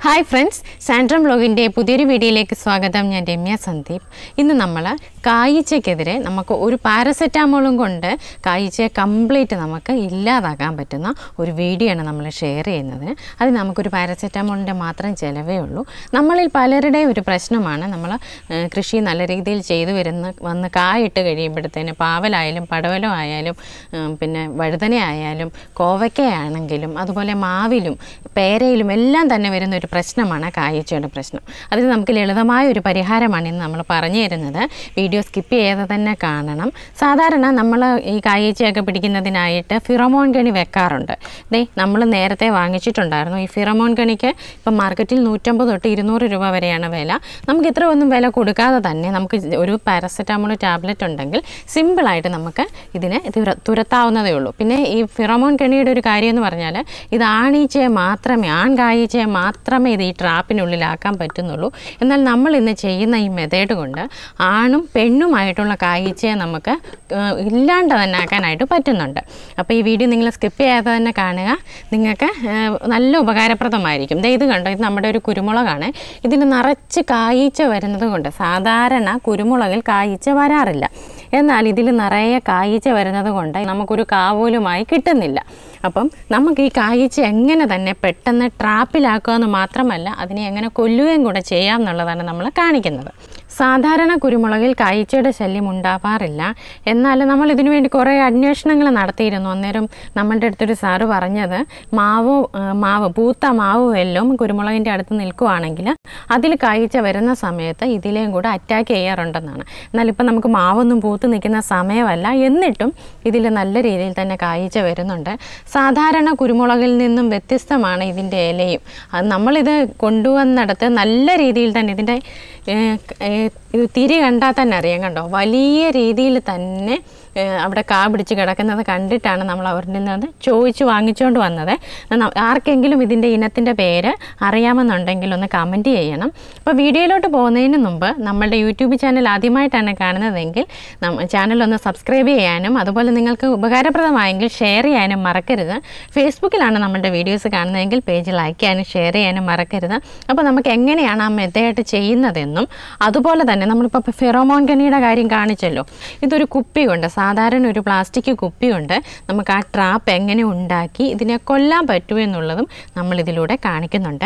hi friends സാൻഡ്രം ബ്ലോഗിൻ്റെ പുതിയൊരു വീഡിയോയിലേക്ക് സ്വാഗതം ഞാൻ രമ്യ സന്ദീപ് ഇന്ന് നമ്മൾ കായ്ച്ചയ്ക്കെതിരെ നമുക്ക് ഒരു പാരസെറ്റാമോളും കൊണ്ട് കായ്ച്ചയെ കംപ്ലീറ്റ് നമുക്ക് ഇല്ലാതാക്കാൻ പറ്റുന്ന ഒരു വീഡിയോ ആണ് നമ്മൾ ഷെയർ ചെയ്യുന്നത് അത് നമുക്കൊരു പാരസെറ്റാമോളിൻ്റെ മാത്രം ചിലവേ ഉള്ളൂ നമ്മളിൽ പലരുടെയും ഒരു പ്രശ്നമാണ് നമ്മൾ കൃഷി നല്ല രീതിയിൽ ചെയ്തു വരുന്ന വന്ന് കായിട്ട് കഴിയുമ്പോഴത്തേന് പാവലായാലും പടവലം ആയാലും ഉം, പിന്നെ വഴുതന ആയാലും കോവയ്ക്കയാണെങ്കിലും അതുപോലെ മാവിലും പേരയിലും എല്ലാം തന്നെ വരുന്ന ഒരു പ്രശ്നമാണ് കായ്ച്ചയുടെ പ്രശ്നം അതിന് നമുക്ക് ലളിതമായ ഒരു പരിഹാരമാണ് ഇന്ന് നമ്മൾ പറഞ്ഞു തരുന്നത് വീഡിയോ സ്കിപ്പ് ചെയ്യാതെ തന്നെ കാണണം സാധാരണ നമ്മൾ ഈ കായ്ച്ചയൊക്കെ പിടിക്കുന്നതിനായിട്ട് ഫിറമോൺ കണി വെക്കാറുണ്ട് ദേ നമ്മൾ നേരത്തെ വാങ്ങിച്ചിട്ടുണ്ടായിരുന്നു ഈ ഫിറമോൺ കണിക്ക് ഇപ്പം മാർക്കറ്റിൽ നൂറ്റമ്പത് തൊട്ട് ഇരുന്നൂറ് രൂപ വരെയാണ് വില നമുക്ക് ഇത്ര ഒന്നും വില കൊടുക്കാതെ തന്നെ നമുക്ക് ഒരു പാരസെറ്റാമോൾ ടാബ്ലറ്റ് ഉണ്ടെങ്കിൽ സിമ്പിളായിട്ട് നമുക്ക് ഇതിനെ തുര തുരത്താവുന്നതേ ഉള്ളൂ പിന്നെ ഈ ഫിറമോൺ കെണിയുടെ ഒരു കാര്യം എന്ന് പറഞ്ഞാൽ ഇത് ആണീച്ചയെ മാത്രമേ ആൺകായീച്ചയെ മാത്രമേ ഇത് ഈ ട്രാപ്പിനുള്ളിലാക്കാൻ പറ്റുന്നുള്ളൂ എന്നാൽ നമ്മൾ ഇന്ന് ചെയ്യുന്ന ഈ മെത്തേഡ് കൊണ്ട് ആണും പെണ്ണുമായിട്ടുള്ള കായീച്ചയെ നമുക്ക് ഏഹ്, ഇല്ലാണ്ട് തന്നെ ആക്കാനായിട്ട് പറ്റുന്നുണ്ട് അപ്പോൾ ഈ വീഡിയോ നിങ്ങൾ സ്കിപ്പ് ചെയ്യാതെ തന്നെ കാണുക നിങ്ങൾക്ക് ഏഹ്, നല്ല ഉപകാരപ്രദമായിരിക്കും ദേ ഇത് കണ്ടോ ഇത് നമ്മുടെ ഒരു കുരുമുളകാണ് ഇതിന് നിറച്ച് കായീച്ച വരുന്നത് കൊണ്ട് സാധാരണ കുരുമുളകിൽ കായീച്ച വരാറില്ല എന്നാൽ ഇതിൽ നിറയെ കായ്ച്ച വരുന്നത് കൊണ്ട് നമുക്കൊരു കാവൂലുമായി കിട്ടുന്നില്ല അപ്പം നമുക്ക് ഈ കായ്ച്ച എങ്ങനെ തന്നെ പെട്ടെന്ന് ട്രാപ്പിലാക്കുക എന്ന് മാത്രമല്ല അതിനെ എങ്ങനെ കൊല്ലുകയും കൂടെ ചെയ്യാം എന്നുള്ളതാണ് നമ്മൾ കാണിക്കുന്നത് സാധാരണ കുരുമുളകിൽ കായ്ച്ചയുടെ ശല്യം ഉണ്ടാവാറില്ല എന്നാൽ നമ്മൾ ഇതിനു വേണ്ടി കുറേ അന്വേഷണങ്ങൾ നടത്തിയിരുന്നു അന്നേരം നമ്മളുടെ അടുത്തൊരു സാറ് പറഞ്ഞത് മാവ് ആ, മാവ് പൂത്ത മാവ് വല്ലതും കുരുമുളകിൻ്റെ അടുത്ത് നിൽക്കുവാണെങ്കിൽ അതിൽ കായ്ച്ച വരുന്ന സമയത്ത് ഇതിലേയും കൂടെ അറ്റാക്ക് ചെയ്യാറുണ്ടെന്നാണ് എന്നാൽ ഇപ്പം നമുക്ക് മാവൊന്നും പൂത്ത് നിൽക്കുന്ന സമയമല്ല എന്നിട്ടും ഇതിൽ നല്ല രീതിയിൽ തന്നെ കായ്ച്ച വരുന്നുണ്ട് സാധാരണ കുരുമുളകിൽ നിന്നും വ്യത്യസ്തമാണ് ഇതിൻ്റെ ഇലയും അത് നമ്മളിത് കൊണ്ടുവന്നിടത്ത് നല്ല രീതിയിൽ തന്നെ ഇതിൻ്റെ ഏഹ്, ഏഹ്, ഇത് തിരി കണ്ടാൽ തന്നെ അറിയാം കണ്ടോ വലിയ രീതിയിൽ തന്നെ ഏഹ്, അവിടെ കാ പിടിച്ച് കിടക്കുന്നത് കണ്ടിട്ടാണ് നമ്മൾ അവരുടെ നിന്ന് ചോദിച്ച് വാങ്ങിച്ചുകൊണ്ട് വന്നത് ന- ആർക്കെങ്കിലും ഇതിൻ്റെ ഇനത്തിൻ്റെ പേര് അറിയാമെന്നുണ്ടെങ്കിൽ ഒന്ന് കമൻറ്റ് ചെയ്യണം അപ്പോൾ വീഡിയോയിലോട്ട് പോകുന്നതിന് മുമ്പ് നമ്മളുടെ യൂട്യൂബ് ചാനൽ ആദ്യമായിട്ടാണ് കാണുന്നതെങ്കിൽ നമ്മ ചാനൽ ഒന്ന് സബ്സ്ക്രൈബ് ചെയ്യാനും അതുപോലെ നിങ്ങൾക്ക് ഉപകാരപ്രദമായെങ്കിൽ ഷെയർ ചെയ്യാനും മറക്കരുത് ഫേസ്ബുക്കിലാണ് നമ്മളുടെ വീഡിയോസ് കാണുന്നതെങ്കിൽ പേജ് ലൈക്ക് ചെയ്യാനും ഷെയർ ചെയ്യാനും മറക്കരുത് അപ്പോൾ നമുക്ക് എങ്ങനെയാണ് ആ മെത്തേഡ് ചെയ്യുന്നതെന്നും അതുപോലെ തന്നെ നമ്മളിപ്പോൾ ഫെറോമോൺ കനിയുടെ കാര്യം കാണിച്ചല്ലോ ഇതൊരു കുപ്പി കൊണ്ട് സാധാരണ ഒരു പ്ലാസ്റ്റിക് കുപ്പി കൊണ്ട് നമുക്ക് ആ ട്രാപ്പ് എങ്ങനെ ഉണ്ടാക്കി ഇതിനെ കൊല്ലാൻ പറ്റുമോ എന്നുള്ളതും നമ്മളിതിലൂടെ കാണിക്കുന്നുണ്ട്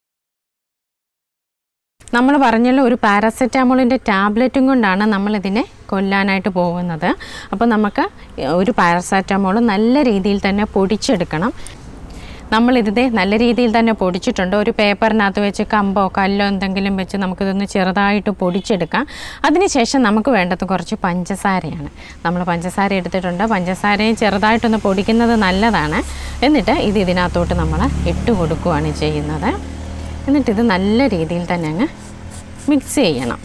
നമ്മൾ പറഞ്ഞല്ലോ ഒരു പാരസെറ്റാമോളിൻ്റെ ടാബ്ലറ്റും കൊണ്ടാണ് നമ്മളിതിനെ കൊല്ലാനായിട്ട് പോകുന്നത് അപ്പോൾ നമുക്ക് ഒരു പാരസെറ്റാമോൾ നല്ല രീതിയിൽ തന്നെ പൊടിച്ചെടുക്കണം നമ്മളിതിനെ നല്ല രീതിയിൽ തന്നെ പൊടിച്ചിട്ടുണ്ട് ഒരു പേപ്പറിനകത്ത് വെച്ച് കമ്പോ കല്ലോ എന്തെങ്കിലും വെച്ച് നമുക്കിതൊന്ന് ചെറുതായിട്ട് പൊടിച്ചെടുക്കാം അതിനുശേഷം നമുക്ക് വേണ്ടത് കുറച്ച് പഞ്ചസാരയാണ് നമ്മൾ പഞ്ചസാര എടുത്തിട്ടുണ്ട് പഞ്ചസാരയും ചെറുതായിട്ടൊന്ന് പൊടിക്കുന്നത് നല്ലതാണ് എന്നിട്ട് ഇത് ഇതിനകത്തോട്ട് നമ്മൾ ഇട്ട് കൊടുക്കുകയാണ് ചെയ്യുന്നത് എന്നിട്ടിത് നല്ല രീതിയിൽ തന്നെ അങ്ങ് മിക്സ് ചെയ്യണം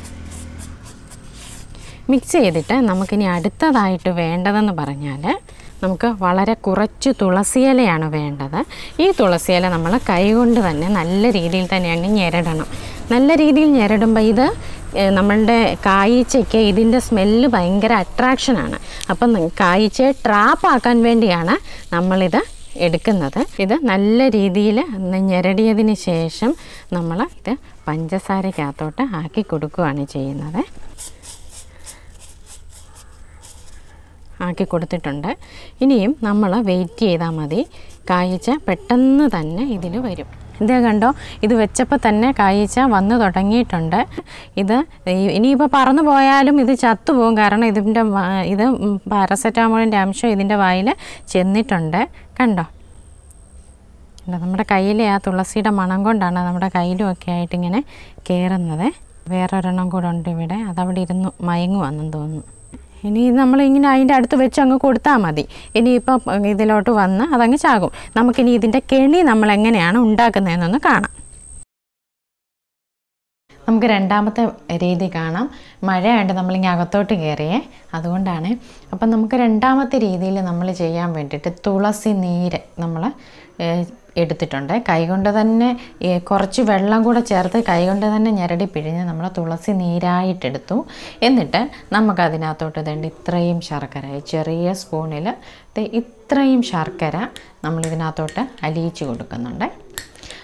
മിക്സ് ചെയ്തിട്ട് നമുക്കിനി അടുത്തതായിട്ട് വേണ്ടതെന്ന് പറഞ്ഞാൽ നമുക്ക് വളരെ കുറച്ച് തുളസിയിലയാണ് വേണ്ടത് ഈ തുളസിയില നമ്മൾ കൈകൊണ്ട് തന്നെ നല്ല രീതിയിൽ തന്നെ അങ്ങ് ഞെരടണം നല്ല രീതിയിൽ ഞെരടുമ്പോൾ ഇത് ഏഹ്, നമ്മളുടെ കായ്ച്ചയ്ക്ക് ഇതിൻ്റെ സ്മെല്ല് ഭയങ്കര അട്രാക്ഷനാണ് അപ്പം നി- കായ്ച്ചയെ ട്രാപ്പാക്കാൻ വേണ്ടിയാണ് നമ്മളിത് എടുക്കുന്നത് ഇത് നല്ല രീതിയിൽ ഒന്ന് ഞെരടിയതിന് ശേഷം നമ്മൾ ഇത് പഞ്ചസാരക്കകത്തോട്ട് ആക്കി കൊടുക്കുകയാണ് ചെയ്യുന്നത് ആക്കി കൊടുത്തിട്ടുണ്ട് ഇനിയും നമ്മൾ വെയിറ്റ് ചെയ്താൽ മതി കായ്ച്ച പെട്ടെന്ന് തന്നെ ഇതിൽ വരും ഇതേ കണ്ടോ ഇത് വെച്ചപ്പോൾ തന്നെ കായ്ച്ച വന്നു തുടങ്ങിയിട്ടുണ്ട് ഇത് ഈ- ഇനിയിപ്പോൾ പറന്നു പോയാലും ഇത് ചത്തുപോകും കാരണം ഇതിൻ്റെ വ- ഇത് പാരസെറ്റാമോളിൻ്റെ അംശം ഇതിൻ്റെ വായിൽ ചെന്നിട്ടുണ്ട് കണ്ടോ ഇല്ല, നമ്മുടെ കയ്യിലെ ആ തുളസിയുടെ മണം കൊണ്ടാണ് നമ്മുടെ കയ്യിലും ഒക്കെ ആയിട്ട് ഇങ്ങനെ കയറുന്നത് വേറൊരെണ്ണം കൂടെ ഉണ്ട് ഇവിടെ അതവിടെ ഇരുന്ന് മയങ്ങുവാണെന്ന് തോന്നുന്നു ഇനി നമ്മളിങ്ങനെ അതിൻ്റെ അടുത്ത് വെച്ച് അങ്ങ് കൊടുത്താൽ മതി ഇനിയിപ്പം ഇതിലോട്ട് വന്ന് അതങ്ങ് ചാകും നമുക്കിനി ഇതിൻ്റെ കെണി നമ്മൾ എങ്ങനെയാണ് ഉണ്ടാക്കുന്നതെന്നൊന്ന് കാണാം നമുക്ക് രണ്ടാമത്തെ രീതി കാണാം മഴയായിട്ട് നമ്മളിങ്ങനെ അകത്തോട്ട് കയറിയേ അതുകൊണ്ടാണ് അപ്പം നമുക്ക് രണ്ടാമത്തെ രീതിയിൽ നമ്മൾ ചെയ്യാൻ വേണ്ടിയിട്ട് തുളസി നീര് നമ്മൾ എടുത്തിട്ടുണ്ട് കൈകൊണ്ട് തന്നെ ഏ, കുറച്ച് വെള്ളം കൂടെ ചേർത്ത് കൈകൊണ്ട് തന്നെ ഞെരടി പിഴിഞ്ഞ് നമ്മൾ തുളസി നീരായിട്ടെടുത്തു എന്നിട്ട് നമുക്കതിനകത്തോട്ട് ഇതേണ്ട ഇത്രയും ശർക്കര ഈ ചെറിയ സ്പൂണിൽ ഇത്രയും ശർക്കര നമ്മളിതിനകത്തോട്ട് അലിയിച്ച് കൊടുക്കുന്നുണ്ട്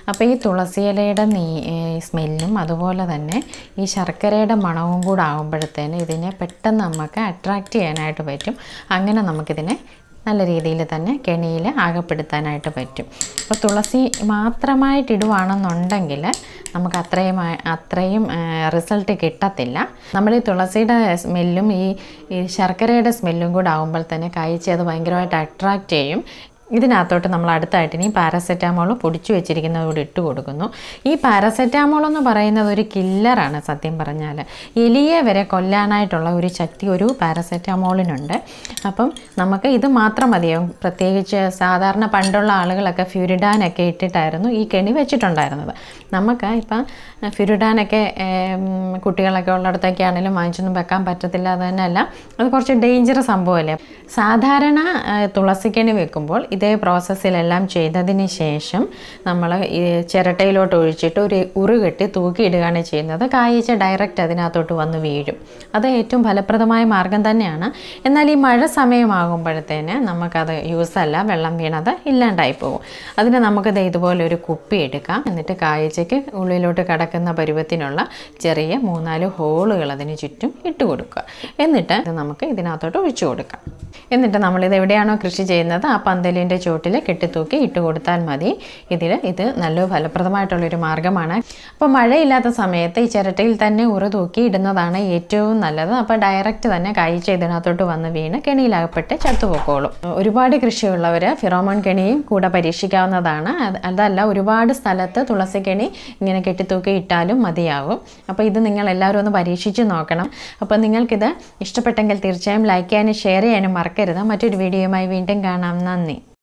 അപ്പോൾ ഈ തുളസി ഇലയുടെ നീ സ്മെല്ലും അതുപോലെ തന്നെ ഈ ശർക്കരയുടെ മണവും കൂടെ ആകുമ്പോഴത്തേന് ഇതിനെ പെട്ടെന്ന് നമുക്ക് അട്രാക്റ്റ് ചെയ്യാനായിട്ട് പറ്റും അങ്ങനെ നമുക്കിതിനെ നല്ല രീതിയിൽ തന്നെ കെണിയിൽ ആകപ്പെടുത്താനായിട്ട് പറ്റും അപ്പോൾ തുളസി മാത്രമായിട്ട് ഇടുവാണെന്നുണ്ടെങ്കിൽ നമുക്ക് അത്രയും ആ- അത്രയും റിസൾട്ട് കിട്ടത്തില്ല നമ്മൾ ഈ തുളസിയുടെ സ്മെല്ലും ഈ ഈ ശർക്കരയുടെ സ്മെല്ലും കൂടെ ആകുമ്പോൾ തന്നെ കഴിച്ച് അത് ഭയങ്കരമായിട്ട് അട്രാക്റ്റ് ചെയ്യും ഇതിനകത്തോട്ട് നമ്മൾ അടുത്തായിട്ട് ഇനി പാരസെറ്റാമോൾ പൊടിച്ചു വെച്ചിരിക്കുന്നത് കൂടി ഇട്ട് കൊടുക്കുന്നു ഈ പാരസെറ്റാമോൾ എന്ന് പറയുന്നത് ഒരു കില്ലറാണ് സത്യം പറഞ്ഞാൽ എലിയെ വരെ കൊല്ലാനായിട്ടുള്ള ഒരു ശക്തി ഒരു പാരസെറ്റാമോളിനുണ്ട് അപ്പം നമുക്ക് ഇത് മാത്രം മതിയാവും പ്രത്യേകിച്ച് സാധാരണ പണ്ടുള്ള ആളുകളൊക്കെ ഫ്യൂരിഡാനൊക്കെ ഇട്ടിട്ടായിരുന്നു ഈ കെണി വെച്ചിട്ടുണ്ടായിരുന്നത് നമുക്ക് ഇപ്പം ഫ്യൂരിഡാനൊക്കെ ഏം, കുട്ടികളൊക്കെ ഉള്ളിടത്തൊക്കെ ആണെങ്കിലും വാങ്ങിച്ചൊന്നും വെക്കാൻ പറ്റത്തില്ല അത് തന്നെയല്ല അത് കുറച്ച് ഡേഞ്ചർ സംഭവമല്ലേ സാധാരണ ആ, തുളസിക്കണി വെക്കുമ്പോൾ ഇതേ പ്രോസസ്സിലെല്ലാം ചെയ്തതിന് ശേഷം നമ്മൾ ഈ ചിരട്ടയിലോട്ട് ഒഴിച്ചിട്ട് ഒരു ഉറു കെട്ടി തൂക്കിയിടുകയാണ് ചെയ്യുന്നത് കായ്ച്ച ഡയറക്റ്റ് അതിനകത്തോട്ട് വന്ന് വീഴും അത് ഏറ്റവും ഫലപ്രദമായ മാർഗം തന്നെയാണ് എന്നാൽ ഈ മഴ സമയമാകുമ്പോഴത്തേന് നമുക്കത് യൂസ് അല്ല വെള്ളം വീണത് ഇല്ലാണ്ടായി പോകും അതിന് നമുക്കത് ഇതുപോലെ ഒരു കുപ്പി എടുക്കാം എന്നിട്ട് കായ്ച്ചയ്ക്ക് ഉള്ളിലോട്ട് കടക്കുന്ന പരുവത്തിനുള്ള ചെറിയ മൂന്നാല് ഹോളുകൾ അതിന് ചുറ്റും ഇട്ട് കൊടുക്കുക എന്നിട്ട് ഇത് നമുക്ക് ഇതിനകത്തോട്ട് ഒഴിച്ചു കൊടുക്കാം എന്നിട്ട് നമ്മളിത് എവിടെയാണോ കൃഷി ചെയ്യുന്നത് ആ പന്തലിൻ്റെ ചുവട്ടിൽ കെട്ടിത്തൂക്കി ഇട്ട് കൊടുത്താൽ മതി ഇതിൽ ഇത് നല്ല ഫലപ്രദമായിട്ടുള്ളൊരു മാർഗ്ഗമാണ് അപ്പോൾ മഴയില്ലാത്ത സമയത്ത് ഈ ചിരട്ടയിൽ തന്നെ ഉറ തൂക്കി ഇടുന്നതാണ് ഏറ്റവും നല്ലത് അപ്പോൾ ഡയറക്റ്റ് തന്നെ കായ്ച്ച ഇതിനകത്തോട്ട് വന്ന് വീണ് കെണിയിലാകപ്പെട്ട് ചത്തുപൊക്കോളും ഒരുപാട് കൃഷിയുള്ളവർ ഫിറോമോൺ കെണിയും കൂടെ പരീക്ഷിക്കാവുന്നതാണ് അത് അതല്ല ഒരുപാട് സ്ഥലത്ത് തുളസി കെണി ഇങ്ങനെ കെട്ടിത്തൂക്കി ഇട്ടാലും മതിയാകും അപ്പോൾ ഇത് നിങ്ങൾ എല്ലാവരും ഒന്ന് പരീക്ഷിച്ച് നോക്കണം അപ്പോൾ നിങ്ങൾക്കിത് ഇഷ്ടപ്പെട്ടെങ്കിൽ തീർച്ചയായും ലൈക്ക് ചെയ്യാനും ഷെയർ ചെയ്യാനും മറക്കരുത് മറ്റൊരു വീഡിയോയുമായി വീണ്ടും കാണാം നന്ദി